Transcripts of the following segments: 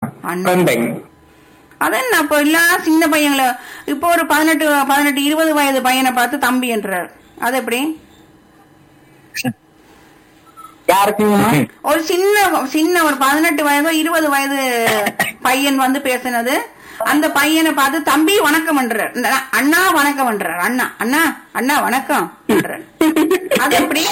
அண்ணன். குழந்தைங்க அதான் அப்போ எல்லாம் சின்ன பையங்கள இப்போ ஒரு பதினெட்டு பதினெட்டு இருபது வயது பையனை பார்த்து தம்பி என்றார் அது எப்படி யாருக்குங்கம்மா ஒரு சின்ன சின்ன ஒரு பதினெட்டு வயதோ இருபது வயது பையன் வந்து பேசினது அந்த பையனை பார்த்து தம்பி வணக்கம் பண்றார் இந்த அண்ணா வணக்கம் பண்றார் அண்ணா அண்ணா அண்ணா வணக்கம் பண்றார் அது எப்படி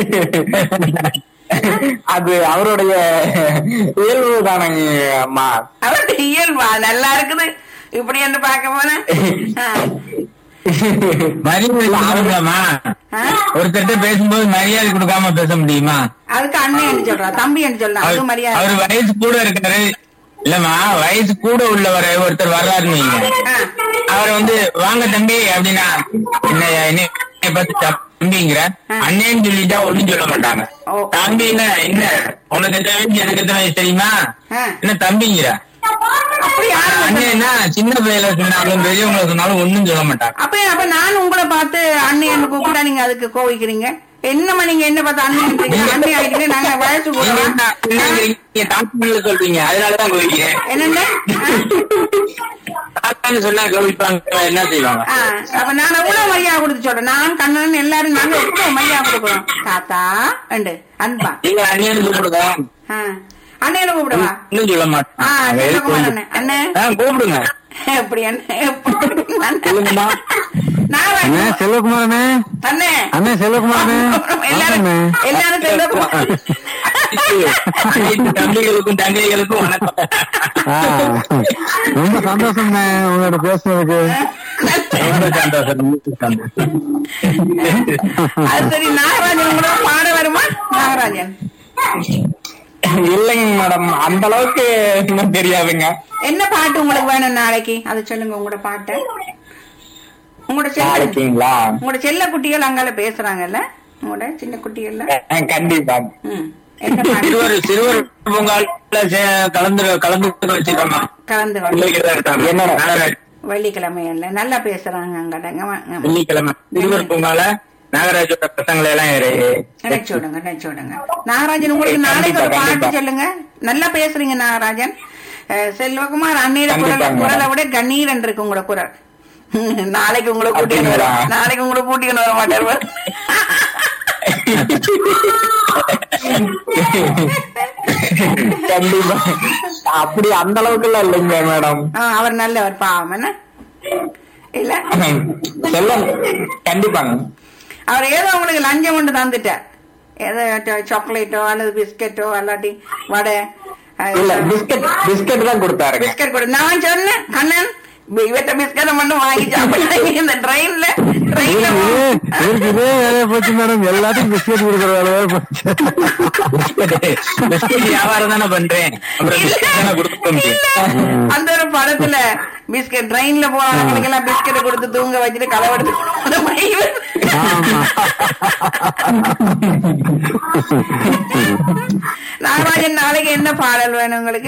அது அவருடைய இயல்பு தானங்க அம்மா அவருடைய இயல்பா நல்லா இருக்குது இப்படி என்று பார்க்க போனா மரியாதை கொடுக்கணும்லாமா ஒருத்தர்கிட்ட பேசும்போது மரியாதை கொடுக்காம பேச முடியுமா அதுக்கு அண்ணன் என்று சொல்றா தம்பி என்று சொல்லலாம் அது அவர் மரியாதை அவர் வயசு கூட இருக்காரு இல்லம்மா வயசு கூட உள்ளவர் ஒருத்தர் வர்றாருன்னு வைங்க ஆ. அவர் வந்து வாங்க தம்பி அப்படின்னா என்ன என்னை பார்த்து தம்பிங்கிற அண்ணேன்னு சொல்லிட்டா ஒண்ணும் சொல்ல மாட்டாங்க ஓ. தம்பின்னா என்ன உனக்கு எத்தனை வயசு எனக்கு எத்தனை வயசு தெரியுமா ஆ. என்ன தம்பிங்கிற அப்படி யாரு அண்ணன்னா சின்ன பையல சொன்னாலும் பெரியவங்களை சொன்னாலும் ஒண்ணும் சொல்ல மாட்டாங்க அப்ப அப்ப நான் உங்களை பார்த்து அண்ணன் கூப்பிட்டா நீங்க அதுக்கு கோவிக்கிறீங்க என்னம்மா நீங்க என்ன பார்த்து அண்ணன் அண்ணன் ஆயிட்டீங்க நாங்க வயசு நீங்க கூட என்ன அண்ணங்கிறீங்க, தாத்தான்னு சொல்றீங்க அதனாலதான் கோவிக்கிறேன் என்னென்ன தாத்தான்னு சொன்னா கவனிப்பாங்க என்ன செய்வாங்க ஆ, அப்ப நான் எவ்வளவு மரியாதை கொடுத்து சொல்றேன் நான் கண்ணன் எல்லாரும் நாங்க எவ்வளவு மரியாதை கொடுக்குறோம் தாத்தா அண்டு அன்பா நீங்க அண்ணன் கூப்பிடுங்க ஆ, அண்ணனை கூப்பிடுவா இன்னும் சொல்ல ஆ மாட்டேன் செல்லகுமார் அண்ணன் அண்ணன் ஆ, கூப்பிடுங்க எப்படி அண்ணன் எப்படி அண்ணன்? சொல்லுங்கம்மா நான் அண்ணே வரேன். செல்வகுமார் அண்ணே அண்ணே அண்ணே செல்வகுமார் அண்ணே எல்லாரும் அண்ணே. எல்லாரும் செல்லகுமார் அனைத்து தம்பிகளுக்கும் தங்கைகளுக்கும் வணக்கம் ஆ, ரொம்ப சந்தோஷம்ண்ணே உங்களோட பேசுனதுக்கு ரொம்ப சந்தோஷம் ரொம்ப சந்தோஷம். அது சரி நாகராஜன் கூட பாட வருமா நாகராஜன் இல்லைங்க மேடம் அந்த அளவுக்கு இன்னும் தெரியாதுங்க என்ன பாட்டு உங்களுக்கு வேணும் நாளைக்கு அதை சொல்லுங்க உங்களோட பாட்டை உங்களோட செல்ல நாளைக்குங்களா உங்களோட செல்ல குட்டிகள் அங்கால பேசுறாங்கல்ல உங்களோட சின்ன குட்டிகள்ல ஆ, கண்டிப்பா ம். என்ன பாட்டு சிறுவர் சிறுவர் பூங்கால சே- கலந்து கலந்து வச்சிருக்கோமா கலந்து கொண்டு பிள்ளைகள் தான் இருக்காங்க. என்ன? நாகராஜ் வெள்ளிக்கிழமை இல்ல நல்லா பேசுறாங்க அங்கடங்க வெள்ளிக்கிழமை சிறுவர் பூங்கால நாகராஜோட பசங்களை எல்லாம் இரு- நினைச்சு விடுங்க நினைச்சு விடுங்க நாகராஜன் உங்களுக்கு நாளைக்கு ஒரு கண்டிப்பா, பாட்டு கண்டிப்பா. சொல்லுங்க நல்லா பேசுறீங்க நாகராஜன் அஹ், செல்வகுமார் அண்ணீர குரல் கண்டிப்பாங்க. குரலை விட கண்ணீர் இருக்கு உங்களோட குரல் நாளைக்கு உங்களை கூட்டிட்டு வர அப்படிங்களா? நாளைக்கு உங்களை கூட்டிட்டு வர மாட்டார் கண்டிப்பா அப்படி அந்த அளவுக்கு எல்லாம் இல்லைங்க மேடம் அவர் நல்லவர் பாவம் என்ன இல்ல செல்லம் கண்டிப்பாங்க அவர் ஏதோ உங்களுக்கு லஞ்சம் கொண்டு தந்துட்டார் ஏதோ சாக்லேட்டோ அல்லது பிஸ்கெட்டோ அல்லாட்டி வடை இல்ல பிஸ்கட் பிஸ்கட் தான் கொடுத்தாருங்க பிஸ்கட் கொடு நான் சொன்னேன் கண்ணன் இவற்ற பிஸ்கட்டை மட்டும் வாங்கி சாப்பிடுறாங்க இந்த ட்ரெயின்ல ட்ரெயின்ல இவருக்கு இவருக்கு இதே வேலையா போச்சு மேடம் எல்லாத்துக்கும் பிஸ்கெட் கொடுக்குற வேலையா போச்சு பிஸ்கட் வியாபாரம் தானே பண்றேன் அப்புறம் பிஸ்கட் தானே கொடுக்க முடியும் அந்த ஒரு படத்துல பிஸ்கட் ட்ரெயின்ல போறவங்களுக்கு எல்லாம் பிஸ்கெட்டை கொடுத்து தூங்க வச்சுட்டு களவெடுத்து அந்த மாதிரி இவர். ஆமா நாகராஜன் நாளைக்கு என்ன பாடல் வேணும் உங்களுக்கு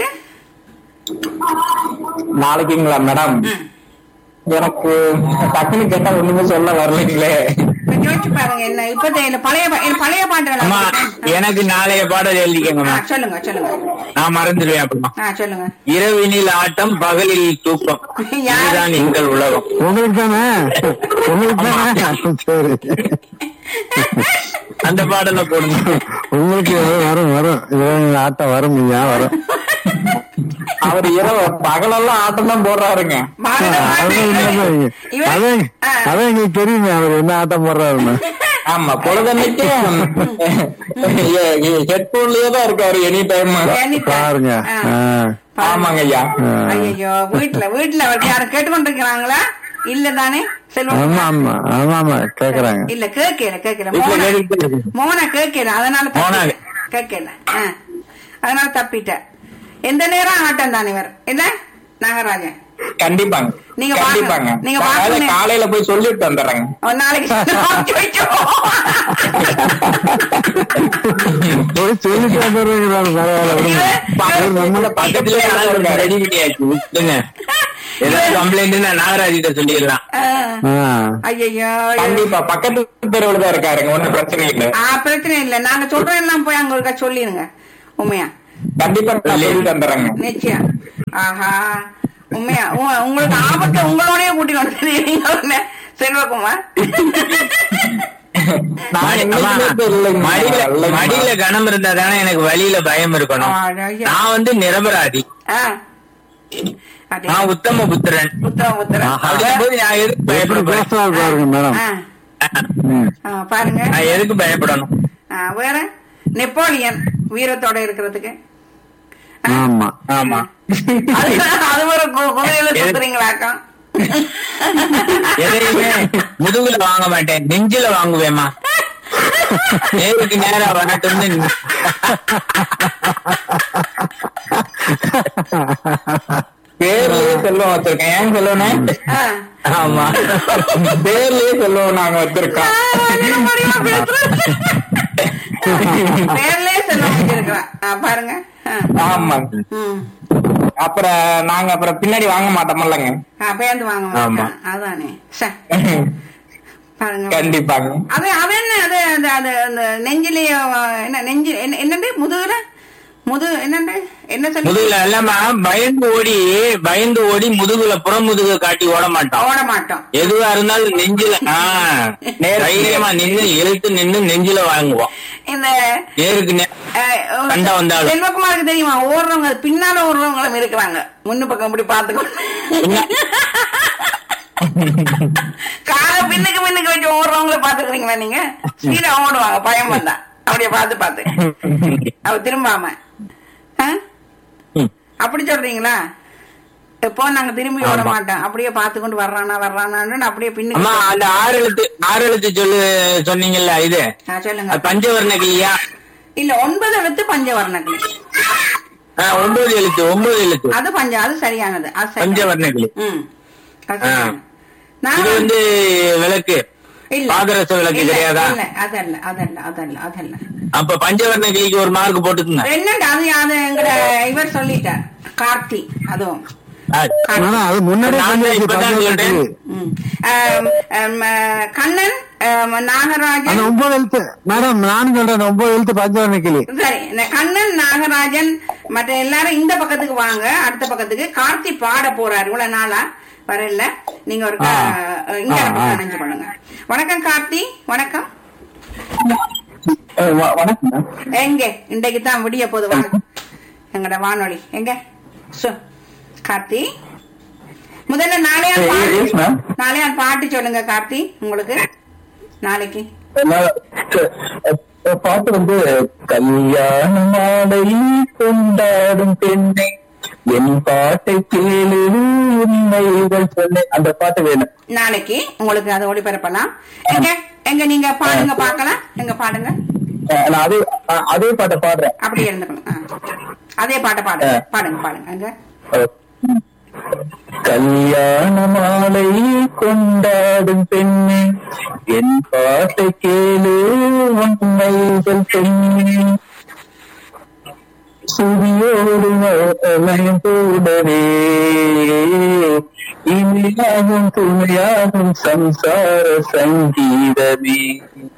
நாளைக்குங்களா மேடம் எனக்கு டக்குனு கேட்டா ஒண்ணுமே சொல்ல வரலைங்களே கொஞ்சம் யோசிச்சு பாருங்க என்ன இப்ப இந்த பழைய பா- என் பழைய அம்மா பாட்டு எனக்கு நாளைய பாடல் எழுதிக்கங்கம்மா சொல்லுங்க சொல்லுங்க நான் மறந்துடுவேன் அப்புறமா ஆ சொல்லுங்க இரவினில் ஆட்டம் பகலில் தூக்கம் யார்? இதுதான் எங்கள் உலகம் உங்களுக்கு தானே உங்களுக்கு தானே சரி அந்த பாடலை போடுங்க உங்களுக்கு வரும் வரும் இரவு ஆட்டம் வரும் ஐயா வரும் அவர் இரவு பகலெல்லாம் ஆட்டம் தான் போடுறாருங்க பாரத அது உண்மைதான். இவன்- அதான் ஆ. அதான் எங்களுக்கு தெரியுமே அவர் என்ன ஆட்டம் போடுறாருன்னு ஆமா பொழுதன்னைக்கு ஹெட்போன்லயே தான் இருக்காரு எனி டைம் anytime. பாருங்க ஆ. ஆ. ஆமாங்க ஐயா ஆ. ஐயோ வீட்டுல வீட்டுல அவர் யாரும் கேட்டுக்கொண்டிருக்கிறாங்களா இல்ல தானே செல்வம் ஆமா ஆமா ஆமா ஆமா கேக்குறாங்க இல்ல கேட்கல கேட்கல வீட்டுல மோனா கேட்டுக்கிட்டே இருக்கு. மோனா கேட்கல அதனால மோனா. தப்பிட்டேன். கேட்கல ஆ. அதனால தப்பிட்ட எந்த நேரம் ஆட்டம் தானே இவர் என்ன நாகராஜன் கண்டிப்பாங்க நீங்க வாங்க. கண்டிப்பாங்க நீங்க நான் வாங்க. வேலை காலையில போய் சொல்லிட்டு வந்துடுறேங்க ஒரு நாளைக்கு ஐயோ. போய் சொல்லிட்டு வந்துடுறீங்க பரவாயில்ல விடுங்க. இவன் இவர் நம்ம பக்கத்துலயே ஆள் இருக்கு, ரெடி பண்ணியாச்சு விட்டுங்க ஏதாவது கம்ப்ளைண்ட் நாகராஜ் கிட்ட சொல்லிடலாம் ஆ. ஆ. ஐயையோ கண்டிப்பா பக்கத்து தெருவுல தான் இருக்காருங்க ஒண்ணும் பிரச்சனை இல்ல ஆ பிரச்சனை இல்ல நாங்க சொல்றோம் எல்லாம் போய் அங்க ஒருக்கா சொல்லிருங்க உண்மையா கண்டிப்பா நான் சொல்லி தந்துடுறேங்க நிச்சயம் ஆஹா உண்மையா உ- உங்களுக்கு ஆபத்தை உங்களோடய கூட்டிட்டு வந்து செல்வகுமார் நான் மடி- எங்க அம்மா, வீட்டுல இல்லைங்க. மடியில இல்லைங்க. மடியில கனம் இருந்தா தானே எனக்கு வழியில பயம் இருக்கணும் ஆ, ஐயா. நான் வந்து நிரபராதி ஆ. அதே. நான் உத்தம புத்திரன் உத்தம உத்தரம் அப்படிங்கும்போது நான் எதுக்கு எப்படி பயப்பட பேசுறாரு பாருங்க மேடம் ஆ. ம். ஆ, பாருங்க நான் எதுக்கு பயப்படணும் ஆ, வேற நெப்போலியன் வீரத்தோட இருக்கிறதுக்கு ஆமா ஆமா அது அது ஒரு கு- குதிரையில சுத்துறீங்களாக்கம் எதையுமே முதுகுல வாங்க மாட்டேன் நெஞ்சில வாங்குவேமா நேருக்கு நேரா வரட்டும்னு பேர்லயே செல்வம் வச்சிருக்கேன் ஏன் செல்வனே ஆ. ஆமா பேர்லயே செல்வம் நாங்க வச்சிருக்கோம் பேர்லயே செல்ல வச்சிருக்கிறேன் ஆ, பாருங்க ஆ. ஆமா ம். அப்புறம் நாங்க அப்புறம் பின்னாடி வாங்க மாட்டோம்லங்க ஆ, பேர்ந்து வாங்க ஆமா. மாட்டேன். அதானே சே, பாருங்க கண்டிப்பாங்க அது அது என்ன அது அது அது அந்த நெஞ்சிலேயே அஹ், என்ன நெஞ்சு என்ன- என்னண்டு முதுகுல முது என்னண்டு என்ன சொல்லி முதுகுல எல்லாம பயந்து ஓடி பயந்து ஓடி முதுகுல புறம் முதுகு காட்டி ஓட மாட்டோம் ஓட மாட்டோம் எதுவா இருந்தாலும் நெஞ்சில ஆஹ் தைரியமா நின்னு இழுத்து நின்னு நெஞ்சில வாங்குவோம் இந்த நேருக்கு நே- அஹ், சண்டை வந்தாலும். செல்வகுமாருக்கு தெரியுமா ஓடுறவங்க பின்னால ஓடுறவங்களும் இருக்கிறாங்க முன்னு பக்கம் இப்படி பாத்துக்கோ கால பின்னுக்கு பின்னுக்கு வச்சு ஓடுறவங்கள பாத்துக்கிறீங்களா நீங்க ஸ்பீடா ஓடுவாங்க பயம் வந்தா அப்படியே பார்த்து பார்த்து அவ திரும்பாம ஆ? ம். அப்படி சொல்றீங்களா இப்போ நாங்க திரும்பி ஓட ஆமா. மாட்டோம் அப்படியே பார்த்து கொண்டு வர்றானா வர்றானான்னு அப்படியே அம்மா பின்னுக்கு அந்த ஆறு எழுத்து ஆறு எழுத்து சொல்லு சொன்னீங்கல்ல இது ஆ, சொல்லுங்க அது பஞ்சவர்ண கிளியா இல்ல ஒன்பது எழுத்து பஞ்சவர்ணக்கிளி ஆ, ஒன்பது எழுத்து ஒன்பது எழுத்து அது பஞ்ச அது சரியானது அது சரி பஞ்சவர்ண கிளி ம் அது ஆ. சரியானது. நான் இது வந்து விளக்கு இல்ல பாதரச விளக்கு இல்ல, கிடையாதா? இல்ல அதல்ல அதல்ல அதல்ல அதல்ல அப்ப பஞ்சவர்ண கிளிக்கு ஒரு மார்க் போட்டுக்குங்க என்னண்டு அது அது எங்கட இவர் சொல்லிட்டார் கார்த்தி அதுவும் ஆ, மேடம் அது முன்னாடியே நான் சொல்லியாச்சு, இப்பதான் பஞ்சவர்ண சொல்றேன். கிளி. ம். ஆம், ஆம், ஆ, கண்ணன் ஆம், அந்த நாகராஜன் ஒன்பது எழுத்து மேடம் நானும் சொல்றேன் அந்த ஒன்பது எழுத்து பஞ்சவர்ண கிளி சரி இந்த கண்ணன் நாகராஜன் மற்ற எல்லாரும் இந்த பக்கத்துக்கு வாங்க அடுத்த பக்கத்துக்கு கார்த்தி பாட போறாரு இவ்வளவு நாளா வரல நீங்க ஒரு க- இங்க ஆ, ஆ. நினைஞ்சு பண்ணுங்க வணக்கம் கார்த்தி வணக்கம் அஹ் வ- வணக்கம் எங்க இன்றைக்கு தான் விடிய போது வாங்க எங்கட வானொலி எங்க சு கார்த்தி முதல்ல நாளையான் Yes, பாட்டு yes, ma'am. நாளையான் பாட்டு சொல்லுங்க கார்த்தி உங்களுக்கு நாளைக்கு நான் பாட்டு வந்து கல்யாண மாலை கொண்டாடும் பெண்ணை என் பாட்டை கேளு உண்மைகள் சொன்னேன் அந்த பாட்டு வேணும் நாளைக்கு உங்களுக்கு அதை ஒளிபரப்பலாம் எங்க எங்க நீங்க பாடுங்க பார்க்கலாம் எங்க பாடுங்க அஹ் நான் அதே அஹ் அதே பாட்டை பாடுறேன் அப்படியே இருந்துக்கணும் ஆ. அதே பாட்டை பாடுங்க பாடுங்க பாடுங்க அங்க கல்யாண மாலை கொண்டாடும் பெண்ணே என் பாட்டை கேளு உண்மைகள் பெண்ணே சுதியோடு மயம் கூடவே இனியாகும் துணையாகும் சம்சார சங்கீதமே